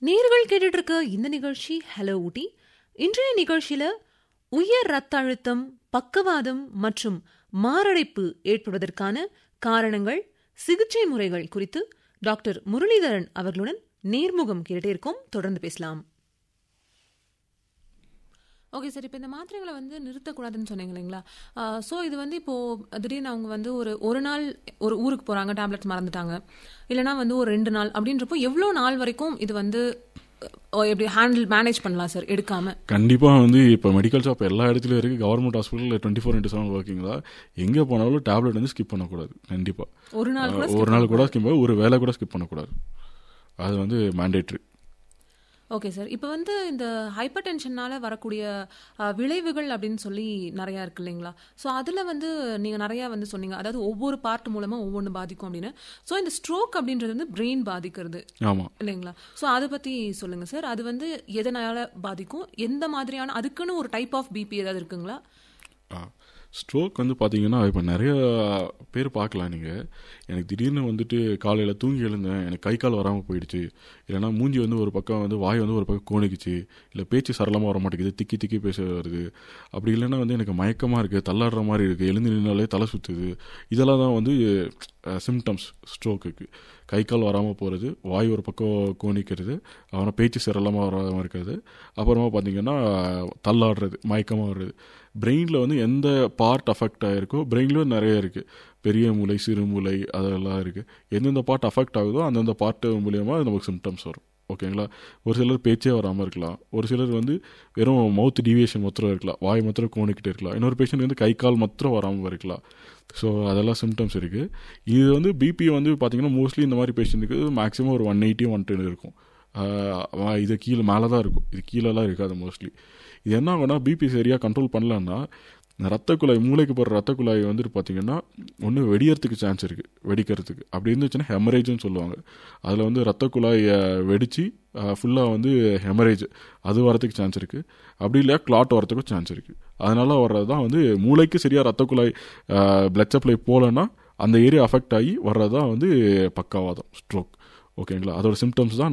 நேர்கள் கேட்டுட்டு இருக்க இந்த நிகழ்ச்சி ஹலோ ஊட்டி இன்றைய நிகழ்ச்சியில உயர் ரத்த அழுத்தம் பக்கவாதம் மற்றும் மாரடைப்பு ஏற்படுவதற்கான காரணங்கள் சிகிச்சை முறைகள் குறித்து டாக்டர் முரளிதரன் அவர்களுடன் நேர்முகம் கேட்டே இருக்கோம் தொடர்ந்து பேசலாம் ஓகே சார் இப்போ இந்த மாத்திரைகளை வந்து நிறுத்தக்கூடாதுன்னு சொன்னீங்க இல்லைங்களா ஸோ இது வந்து இப்போது திடீர்னு அவங்க வந்து ஒரு ஒரு நாள் ஒரு ஊருக்கு போகிறாங்க டேப்லெட்ஸ் மறந்துட்டாங்க இல்லைனா வந்து ஒரு ரெண்டு நாள் அப்படின்றப்போ எவ்வளோ நாள் வரைக்கும் இது வந்து அஹ், எப்படி ஹேண்டில் மேனேஜ் பண்ணலாம் சார் எடுக்காம கண்டிப்பாக வந்து இப்போ மெடிக்கல் ஷாப் எல்லா இடத்துலையும் இருக்குது கவர்மெண்ட் ஹாஸ்பிட்டலில் twenty four into seven working தான் எங்கே போனாலும் டேப்லெட் வந்து ஸ்கிப் பண்ணக்கூடாது கண்டிப்பாக ஒரு நாள் கூட ஒரு நாள் கூட ஸ்கிப் ஒரு வேலை கூட ஸ்கிப் பண்ணக்கூடாது அது வந்து மேண்டேட்ரி ஓகே சார் இப்போ வந்து இந்த ஹைப்பர் டென்ஷனால் வரக்கூடிய அஹ், விளைவுகள் அப்படின்னு சொல்லி நிறையா இருக்கு இல்லைங்களா ஸோ அதில் வந்து நீங்கள் நிறையா வந்து சொன்னீங்க அதாவது ஒவ்வொரு பார்ட் மூலமாக ஒவ்வொன்று பாதிக்கும் அப்படின்னு ஸோ இந்த ஸ்ட்ரோக் அப்படின்றது வந்து பிரெயின் பாதிக்கிறது ஆமாம் இல்லைங்களா ஸோ அதை பற்றி சொல்லுங்கள் சார் அது வந்து எதனால் பாதிக்கும் எந்த மாதிரியான அதுக்குன்னு ஒரு டைப் ஆஃப் பிபி ஏதாவது இருக்குங்களா ஸ்ட்ரோக் வந்து பார்த்தீங்கன்னா இப்போ நிறைய பேர் பார்க்கலாம் நீங்கள் எனக்கு திடீர்னு வந்துட்டு காலையில் தூங்கி எழுந்தேன் எனக்கு கை கால் வராமல் போயிடுச்சு இல்லைனா மூஞ்சி வந்து ஒரு பக்கம் வந்து வாய் வந்து ஒரு பக்கம் கோணிக்குச்சு இல்லை பேச்சு சரளமாக வர மாட்டேங்குது திக்கி திக்கி பேச வருது அப்படி இல்லைன்னா வந்து எனக்கு மயக்கமாக இருக்குது தள்ளாடுற மாதிரி இருக்குது எழுந்து நின்னாலே தலை சுற்றுது இதெல்லாம் தான் வந்து சிம்டம்ஸ் ஸ்ட்ரோக்குக்கு கை கால் வராமல் போகிறது வாய் ஒரு பக்கம் கோணிக்கிறது அப்புறம் பேச்சு சரளமாக வராமல் இருக்கிறது அப்புறமா பார்த்தீங்கன்னா தள்ளாடுறது மயக்கமாக வர்றது பிரெயினில் வந்து எந்த பார்ட் அஃபெக்ட் ஆகிருக்கோ பிரெயின்லேயும் நிறைய இருக்குது பெரிய மூளை சிறு மூளை அதெல்லாம் இருக்குது எந்தெந்த பார்ட் அஃபெக்ட் ஆகுதோ அந்தந்த பார்ட் மூலியமாக நமக்கு சிம்டம்ஸ் வரும் ஓகேங்களா ஒரு சிலர் பேச்சே வராமல் இருக்கலாம் ஒரு சிலர் வந்து வெறும் மவுத் டிவியேஷன் மாத்திரம் இருக்கலாம் வாய் மாத்திரம் கோணிக்கிட்டு இருக்கலாம் இன்னொரு பேஷண்ட் வந்து கை கால் மாத்திரம் வராமல் இருக்கலாம் ஸோ அதெல்லாம் சிம்டம்ஸ் இருக்குது இது வந்து பிபி வந்து பார்த்தீங்கன்னா மோஸ்ட்லி இந்த மாதிரி பேஷண்ட்டுக்கு மேக்ஸிமம் ஒரு ஒன் எயிட்டி ஒன் டென் இருக்கும் ஆஹ் இது கீழே மேலே தான் இருக்கும் இது கீழெல்லாம் இருக்காது மோஸ்ட்லி இது என்ன ஆகும்னா பிபி சரியாக கண்ட்ரோல் பண்ணலன்னா ரத்த குழாய் மூளைக்கு போகிற ரத்த குழாய் வந்துட்டு பார்த்தீங்கன்னா ஒன்று வெடியறதுக்கு சான்ஸ் இருக்குது வெடிக்கிறதுக்கு அப்படி இருந்துச்சுன்னா ஹெமரேஜ்னு சொல்லுவாங்க அதில் வந்து ரத்த குழாயை வெடித்து ஃபுல்லாக வந்து ஹெமரேஜ் அது வரதுக்கு சான்ஸ் இருக்குது அப்படி இல்லையா கிளாட் வரதுக்கும் சான்ஸ் இருக்குது அதனால் வர்றது தான் வந்து மூளைக்கு சரியாக ரத்த குழாய் பிளட் சப்ளை போகலன்னா அந்த ஏரியா அஃபெக்ட் ஆகி வர்றது தான் வந்து பக்கவாதம் ஸ்ட்ரோக் ஓகேங்களா அதோட சிம்டம்ஸ் தான்